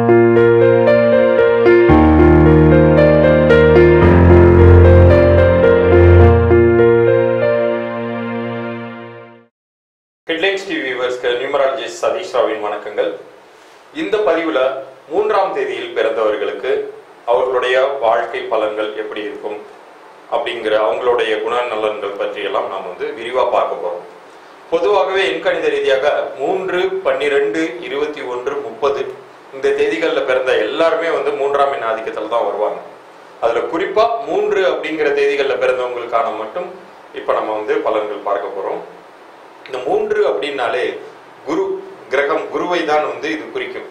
headlines TV வியூவர்ஸ்க்கு numerologist Satish ராவின் வணக்கங்கள் இந்த பதிவுல மூன்றாம் தேதியில் பிறந்தவர்களுக்கு அவர்களுடைய வாழ்க்கை பலன்கள் எப்படி இருக்கும் அப்படிங்கிற அவங்களுடைய குணநலன்கள் பற்றியெல்லாம் நாம் வந்து விரிவா பார்க்க போறோம் பொதுவாகவே எண்கணித ரீதியாக மூன்று பன்னிரெண்டு இருபத்தி ஒன்று முப்பது இந்த தேதிகளில் பிறந்த எல்லாருமே வந்து மூன்றாம் எண் ஆதிக்கத்தில் தான் வருவாங்க அதுல குறிப்பா மூன்று அப்படிங்கிற தேதிகளில் பிறந்தவங்களுக்கான மட்டும் இப்ப நம்ம வந்து பலன்கள் பார்க்க போறோம் இந்த மூன்று அப்படின்னாலே குரு கிரகம் குருவை தான் வந்து இது குறிக்கும்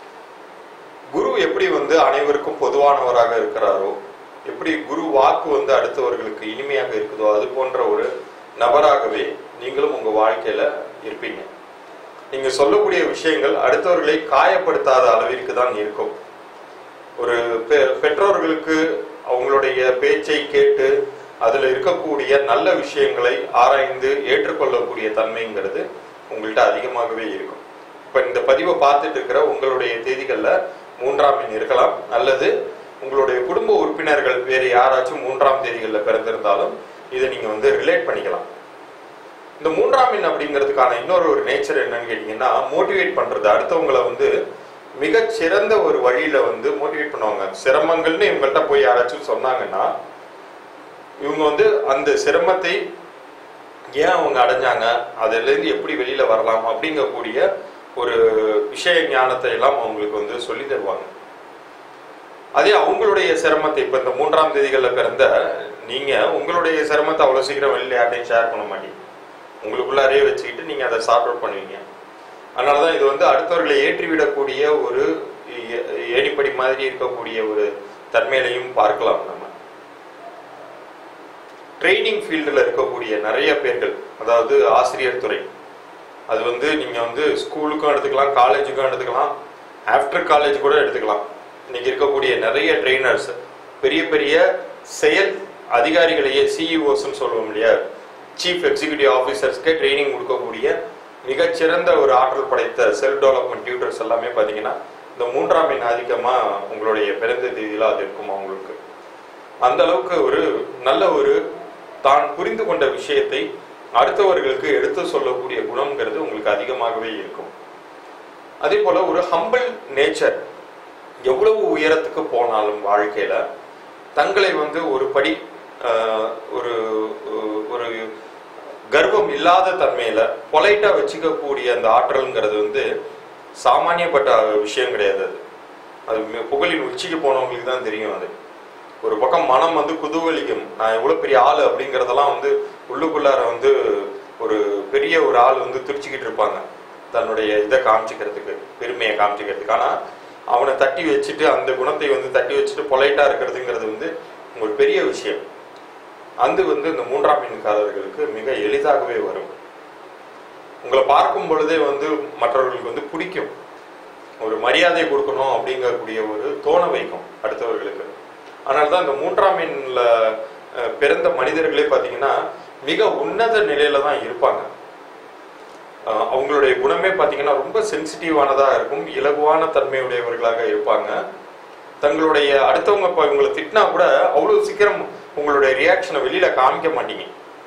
குரு எப்படி வந்து அனைவருக்கும் பொதுவானவராக இருக்கிறாரோ எப்படி குரு வாக்கு வந்து அடுத்தவர்களுக்கு இனிமையாக இருக்குதோ அது போன்ற ஒரு நபராகவே நீங்களும் உங்க வாழ்க்கையில இருப்பீங்க நீங்க சொல்லக்கூடிய விஷயங்கள் அடுத்தவர்களை காயப்படுத்தாத அளவிற்கு தான் இருக்கும் ஒரு பெ- பெற்றோர்களுக்கு அவங்களுடைய பேச்சை கேட்டு அதுல இருக்கக்கூடிய நல்ல விஷயங்களை ஆராய்ந்து ஏற்றுக்கொள்ளக்கூடிய தன்மைங்கிறது உங்கள்கிட்ட அதிகமாகவே இருக்கும் இப்ப இந்த பதிவை பார்த்துட்டு இருக்கிற உங்களுடைய தேதிகள்ல மூன்றாம் எண் இருக்கலாம் அல்லது உங்களுடைய குடும்ப உறுப்பினர்கள் வேறு யாராச்சும் மூன்றாம் தேதிகள்ல பிறந்திருந்தாலும் இதை நீங்க வந்து ரிலேட் பண்ணிக்கலாம் இந்த மூன்றாம் எண் அப்படிங்கிறதுக்கான இன்னொரு ஒரு நேச்சர் என்னன்னு கேட்டீங்கன்னா மோட்டிவேட் பண்றது அடுத்தவங்களை வந்து மிகச் சிறந்த ஒரு வழியில வந்து மோட்டிவேட் பண்ணுவாங்க சிரமங்கள்னு இவங்கள்ட்ட போய் யாராச்சும் சொன்னாங்கன்னா இவங்க வந்து அந்த சிரமத்தை ஏன் அவங்க அடைஞ்சாங்க அதுல இருந்து எப்படி வெளியில வரலாம் அப்படிங்கக்கூடிய ஒரு விஷய ஞானத்தை எல்லாம் அவங்களுக்கு வந்து சொல்லி தருவாங்க அதே அவங்களுடைய சிரமத்தை இப்ப இந்த மூன்றாம் தேதிகள்ல பிறந்த நீங்க உங்களுடைய சிரமத்தை அவ்வளவு சீக்கிரம் வெளியில யார்ட்டையும் ஷேர் பண்ண மாட்டீங்க உங்களுக்குள்ளாரே வச்சுக்கிட்டு நீங்க அதை சார்ட் அவுட் பண்ணுவீங்க அதனாலதான் இது வந்து அடுத்தவர்களை ஏற்றிவிடக்கூடிய ஒரு ஏ- ஏணிப்படி மாதிரி இருக்கக்கூடிய ஒரு தன்மையிலையும் பார்க்கலாம் நம்ம ட்ரைனிங் ஃபீல்டில் இருக்கக்கூடிய நிறைய பேர்கள் அதாவது ஆசிரியர் துறை அது வந்து நீங்க வந்து ஸ்கூலுக்கும் எடுத்துக்கலாம் காலேஜுக்கும் எடுத்துக்கலாம் ஆஃப்டர் காலேஜ் கூட எடுத்துக்கலாம் இன்னைக்கு இருக்கக்கூடிய நிறைய ட்ரெயினர்ஸ் பெரிய பெரிய செயல் அதிகாரிகளையே சிஇஓஸ்ன்னு சொல்லுவோம் இல்லையா சீஃப் எக்ஸிகியூட்டிவ் ஆஃபீஸர்ஸ்க்கே ட்ரைனிங் கொடுக்கக்கூடிய மிகச்சிறந்த ஒரு ஆற்றல் படைத்த செல்ஃப் டெவலப்மெண்ட் டியூட்டர்ஸ் எல்லாமே பார்த்தீங்கன்னா இந்த மூன்றாம் எண் அதிகமாக உங்களுடைய பிறந்த தேதியில அது இருக்கும் அவங்களுக்கு அந்த அளவுக்கு ஒரு நல்ல ஒரு தான் புரிந்து கொண்ட விஷயத்தை அடுத்தவர்களுக்கு எடுத்து சொல்லக்கூடிய குணம்ங்கிறது உங்களுக்கு அதிகமாகவே இருக்கும் அதே போல ஒரு ஹம்பிள் நேச்சர் எவ்வளவு உயரத்துக்கு போனாலும் வாழ்க்கையில தங்களை வந்து ஒரு படி ஆஹ், ஒரு ஒரு கர்வம் இல்லாத தன்மையில பொலைட்டா வச்சுக்கக்கூடிய அந்த ஆற்றல்ங்கிறது வந்து சாமானியப்பட்ட விஷயம் கிடையாது அது அது மி- புகழின் உச்சிக்கு போனவங்களுக்கு தான் தெரியும் அது ஒரு பக்கம் மனம் வந்து குதூகலிக்கும் நான் எவ்வளவு பெரிய ஆளு அப்படிங்கறதெல்லாம் வந்து உள்ளுக்குள்ளார வந்து ஒரு பெரிய ஒரு ஆள் வந்து துடிச்சுக்கிட்டு இருப்பாங்க தன்னுடைய இதை காமிச்சுக்கிறதுக்கு பெருமையை காமிச்சுக்கிறதுக்கு ஆனா அவனை தட்டி வச்சுட்டு அந்த குணத்தை வந்து தட்டி வச்சுட்டு பொலைட்டா இருக்கிறதுங்கிறது வந்து ஒரு பெரிய விஷயம் அது வந்து இந்த மூன்றாம் எண்காரர்களுக்கு மிக எளிதாகவே வரும் உங்களை பார்க்கும் பொழுதே வந்து மற்றவர்களுக்கு வந்து பிடிக்கும் ஒரு மரியாதை கொடுக்கணும் அப்படிங்கக்கூடிய ஒரு தோண வைக்கும் அடுத்தவர்களுக்கு அதனால தான் இந்த மூன்றாம் எண்ணில் பிறந்த மனிதர்களே பார்த்தீங்கன்னா மிக உன்னத நிலையில தான் இருப்பாங்க அஹ் அவங்களுடைய குணமே பார்த்தீங்கன்னா ரொம்ப சென்சிட்டிவானதா இருக்கும் இலகுவான தன்மையுடையவர்களாக இருப்பாங்க தங்களுடைய அடுத்தவங்க இப்போ இவங்களை திட்டினா கூட அவ்வளவு சீக்கிரம் உங்களுடைய ரியாக்ஷனை வெளியில காமிக்க மாட்டீங்க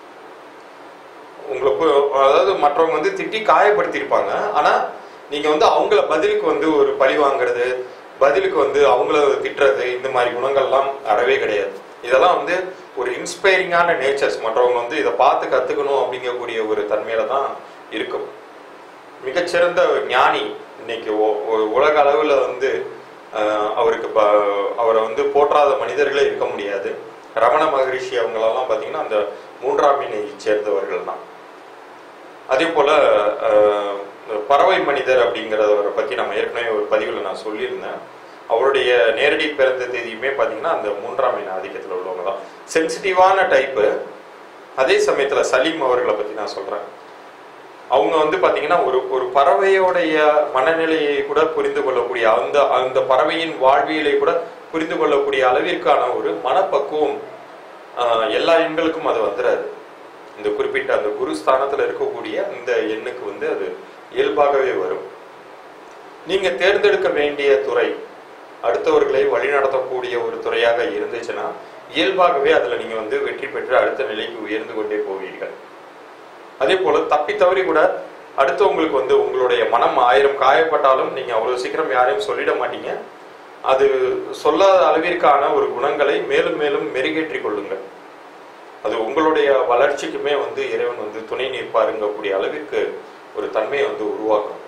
உங்களை போ- அதாவது மற்றவங்க வந்து திட்டி காயப்படுத்தியிருப்பாங்க ஆனா நீங்க வந்து அவங்கள பதிலுக்கு வந்து ஒரு பழி வாங்குறது பதிலுக்கு வந்து அவங்கள திட்டுறது இந்த மாதிரி குணங்கள்லாம் அறவே கிடையாது இதெல்லாம் வந்து ஒரு இன்ஸ்பைரிங்கான நேச்சர்ஸ் மற்றவங்க வந்து இதை பார்த்து கத்துக்கணும் அப்படிங்கக்கூடிய ஒரு தன்மையில தான் இருக்கும் மிகச்சிறந்த ஞானி இன்னைக்கு ஒ- ஒரு உலக அளவுல வந்து அஹ், அவருக்கு ப- அவரை வந்து போற்றாத மனிதர்களே இருக்க முடியாது ரமண மகரிஷி அவங்களெல்லாம் பார்த்தீங்கன்னா அந்த மூன்றாம் எண்ணை சேர்ந்தவர்கள் தான் அதே போல அஹ், பறவை மனிதர் அப்படிங்கிறவரை பத்தி நம்ம ஏற்கனவே ஒரு பதிவில் நான் சொல்லியிருந்தேன் அவருடைய நேரடி பிறந்த தேதியுமே பார்த்தீங்கன்னா அந்த மூன்றாம் எண் ஆதிக்கத்தில் உள்ளவங்க தான் சென்சிட்டிவான டைப்பு அதே சமயத்துல சலீம் அவர்களை பத்தி நான் சொல்றேன் அவங்க வந்து பாத்தீங்கன்னா ஒரு ஒரு பறவையோடைய மனநிலையை கூட புரிந்து கொள்ளக்கூடிய அந்த அந்த பறவையின் வாழ்வியலை கூட புரிந்து கொள்ளக்கூடிய அளவிற்கான ஒரு மனப்பக்குவம் ஆஹ், எல்லா எண்களுக்கும் அது வந்துடாது இந்த குறிப்பிட்ட அந்த குரு ஸ்தானத்துல இருக்கக்கூடிய இந்த எண்ணுக்கு வந்து அது இயல்பாகவே வரும் நீங்க தேர்ந்தெடுக்க வேண்டிய துறை அடுத்தவர்களை வழிநடத்தக்கூடிய ஒரு துறையாக இருந்துச்சுன்னா இயல்பாகவே அதுல நீங்க வந்து வெற்றி பெற்று அடுத்த நிலைக்கு உயர்ந்து கொண்டே போவீர்கள் அதே போல தப்பி தவறி கூட அடுத்தவங்களுக்கு வந்து உங்களுடைய மனம் ஆயிரம் காயப்பட்டாலும் நீங்க அவ்வளவு சீக்கிரம் யாரையும் சொல்லிட மாட்டீங்க அது சொல்லாத அளவிற்கான ஒரு குணங்களை மேலும் மேலும் மெருகேற்றிக் கொள்ளுங்கள் அது உங்களுடைய வளர்ச்சிக்குமே வந்து இறைவன் வந்து துணை நிற்பாருங்கக்கூடிய அளவிற்கு ஒரு தன்மையை வந்து உருவாக்கும்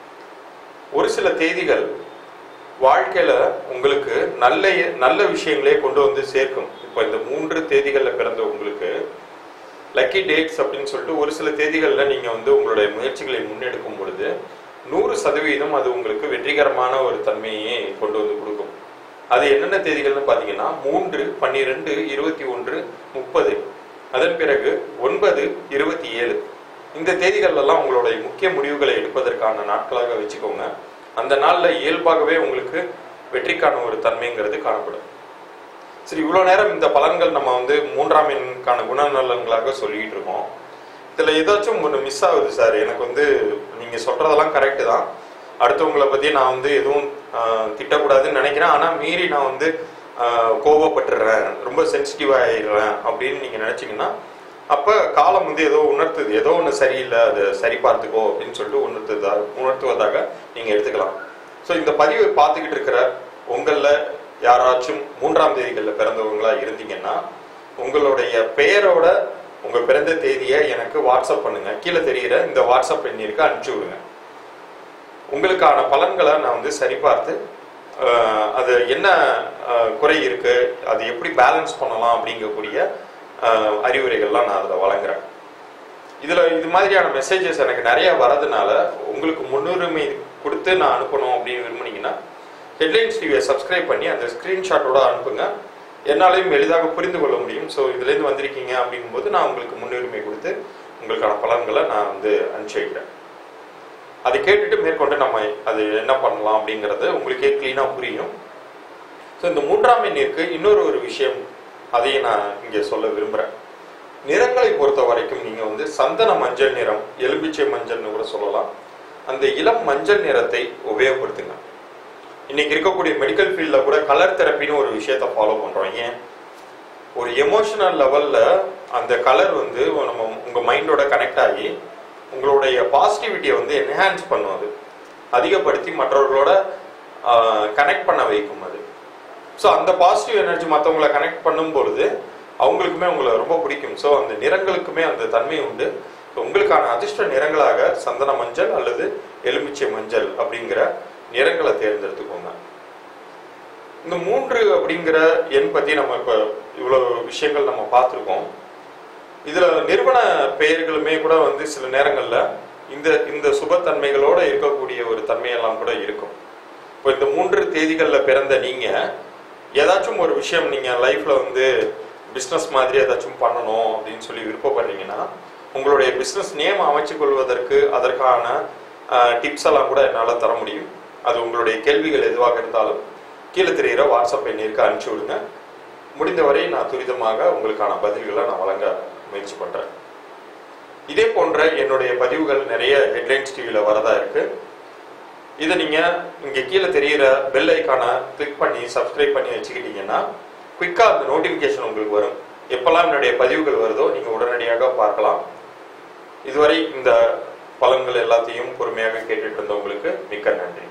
ஒரு சில தேதிகள் வாழ்க்கையில உங்களுக்கு நல்ல நல்ல விஷயங்களே கொண்டு வந்து சேர்க்கும் இப்போ இந்த மூன்று தேதிகள்ல பிறந்த உங்களுக்கு லக்கி டேட்ஸ் அப்படின்னு சொல்லிட்டு ஒரு சில தேதிகள்ல நீங்க வந்து உங்களுடைய முயற்சிகளை முன்னெடுக்கும் பொழுது நூறு சதவீதம் அது உங்களுக்கு வெற்றிகரமான ஒரு தன்மையை கொண்டு வந்து கொடுக்கும் அது என்னென்ன தேதிகள்னு பார்த்தீங்கன்னா மூன்று பன்னிரெண்டு இருபத்தி ஒன்று முப்பது அதன் பிறகு ஒன்பது இருபத்தி ஏழு இந்த தேதிகள்லாம் உங்களுடைய முக்கிய முடிவுகளை எடுப்பதற்கான நாட்களாக வச்சுக்கோங்க அந்த நாளில் இயல்பாகவே உங்களுக்கு வெற்றிக்கான ஒரு தன்மைங்கிறது காணப்படும் சரி இவ்வளோ நேரம் இந்த பலன்கள் நம்ம வந்து மூன்றாம் எண்ணுக்கான குணநலன்களாக சொல்லிட்டு இருக்கோம் இதில் ஏதாச்சும் ஒன்று மிஸ் ஆகுது சார் எனக்கு வந்து நீங்கள் சொல்கிறதெல்லாம் கரெக்டு தான் அடுத்தவங்களை பற்றி நான் வந்து எதுவும் ஆஹ், திட்டக்கூடாதுன்னு நினைக்கிறேன் ஆனால் மீறி நான் வந்து ஆஹ், கோபப்பட்டுடுறேன் ரொம்ப சென்சிட்டிவ் ஆயிடுறேன் அப்படின்னு நீங்கள் நினச்சிங்கன்னா அப்போ காலம் வந்து ஏதோ உணர்த்துது ஏதோ ஒன்று சரியில்லை அதை சரி பார்த்துக்கோ அப்படின்னு சொல்லிட்டு உணர்த்துதா உணர்த்துவதாக நீங்கள் எடுத்துக்கலாம் ஸோ இந்த பதிவை பார்த்துக்கிட்டு இருக்கிற உங்களில் யாராச்சும் மூன்றாம் தேதிகளில் பிறந்தவங்களா இருந்தீங்கன்னா உங்களுடைய பெயரோட உங்க பிறந்த தேதியை எனக்கு வாட்ஸ்அப் பண்ணுங்க கீழே தெரிகிற இந்த வாட்ஸ்அப் எண்ணிற்கு அனுப்பிச்சு விடுங்க உங்களுக்கான பலன்களை நான் வந்து சரிபார்த்து ஆஹ், அது என்ன ஆஹ், குறை இருக்கு அது எப்படி பேலன்ஸ் பண்ணலாம் அப்படிங்கக்கூடிய ஆஹ், அறிவுரைகள்லாம் நான் அதில் வழங்குறேன் இதுல இது மாதிரியான மெசேஜஸ் எனக்கு நிறைய வரதுனால உங்களுக்கு முன்னுரிமை கொடுத்து நான் அனுப்பணும் அப்படின்னு விரும்புனீங்கன்னா ஹெட்லைன்ஸ் டிவியை சப்ஸ்கிரைப் பண்ணி அந்த ஸ்கிரீன்ஷாட்டோட அனுப்புங்க என்னாலையும் எளிதாக புரிந்து கொள்ள முடியும் ஸோ இதுலேருந்து வந்திருக்கீங்க அப்படிங்கும்போது நான் உங்களுக்கு முன்னுரிமை கொடுத்து உங்களுக்கான பலன்களை நான் வந்து அனுப்பிச்சு வைக்கிறேன் அதை கேட்டுட்டு மேற்கொண்டு நம்ம அது என்ன பண்ணலாம் அப்படிங்கிறது உங்களுக்கே க்ளீனாக புரியும் ஸோ இந்த மூன்றாம் எண்ணிற்கு இன்னொரு ஒரு விஷயம் அதையும் நான் இங்கே சொல்ல விரும்புகிறேன் நிறங்களை பொறுத்த வரைக்கும் நீங்கள் வந்து சந்தன மஞ்சள் நிறம் எலும்பிச்சை மஞ்சள்னு கூட சொல்லலாம் அந்த இளம் மஞ்சள் நிறத்தை உபயோகப்படுத்துங்க இன்னைக்கு இருக்கக்கூடிய மெடிக்கல் ஃபீல்டில் கூட கலர் தெரப்பின்னு ஒரு விஷயத்தை ஃபாலோ பண்ணுறோம் ஏன் ஒரு எமோஷனல் லெவலில் அந்த கலர் வந்து நம்ம உங்கள் மைண்டோட கனெக்ட் ஆகி உங்களுடைய பாசிட்டிவிட்டியை வந்து என்ஹான்ஸ் பண்ணும் அது அதிகப்படுத்தி மற்றவர்களோட கனெக்ட் பண்ண வைக்கும் அது ஸோ அந்த பாசிட்டிவ் எனர்ஜி மற்றவங்களை கனெக்ட் பண்ணும் பொழுது அவங்களுக்குமே உங்களை ரொம்ப பிடிக்கும் ஸோ அந்த நிறங்களுக்குமே அந்த தன்மை உண்டு So, உங்களுக்கான அதிர்ஷ்ட நிறங்களாக சந்தன மஞ்சள் அல்லது எலுமிச்சை மஞ்சள் அப்படிங்கிற நிறங்களை தேர்ந்தெடுத்துக்கோங்க இந்த மூன்று அப்படிங்கிற எண் பத்தி நம்ம இப்போ இவ்வளவு விஷயங்கள் நம்ம பார்த்துருக்கோம் இதுல நிறுவன பெயர்களுமே கூட வந்து சில நேரங்கள்ல இந்த இந்த சுபத்தன்மைகளோட இருக்கக்கூடிய ஒரு தன்மையெல்லாம் கூட இருக்கும் இப்போ இந்த மூன்று தேதிகள்ல பிறந்த நீங்க ஏதாச்சும் ஒரு விஷயம் நீங்க லைஃப்ல வந்து பிஸ்னஸ் மாதிரி ஏதாச்சும் பண்ணணும் அப்படின்னு சொல்லி விருப்பப்படுறீங்கன்னா உங்களுடைய பிஸ்னஸ் நேம் அமைச்சுக் கொள்வதற்கு அதற்கான டிப்ஸ் எல்லாம் கூட என்னால் தர முடியும் அது உங்களுடைய கேள்விகள் எதுவாக இருந்தாலும் கீழே தெரிகிற வாட்ஸ்அப் எண்ணிற்கு அனுப்பிச்சி விடுங்க முடிந்தவரை நான் துரிதமாக உங்களுக்கான பதில்களை நான் வழங்க முயற்சி பண்ணுறேன் இதே போன்ற என்னுடைய பதிவுகள் நிறைய ஹெட்லைன்ஸ் டிவியில் வரதா இருக்கு இதை நீங்கள் இங்கே கீழே தெரிகிற பெல் ஐக்கானை கிளிக் பண்ணி சப்ஸ்கிரைப் பண்ணி வச்சுக்கிட்டீங்கன்னா குயிக்காக அந்த நோட்டிஃபிகேஷன் உங்களுக்கு வரும் எப்பெல்லாம் என்னுடைய பதிவுகள் வருதோ நீங்கள் உடனடியாக பார்க்கலாம் இதுவரை இந்த பலன்கள் எல்லாத்தையும் பொறுமையாக கேட்டுட்டு இருந்தவங்களுக்கு மிக்க நன்றி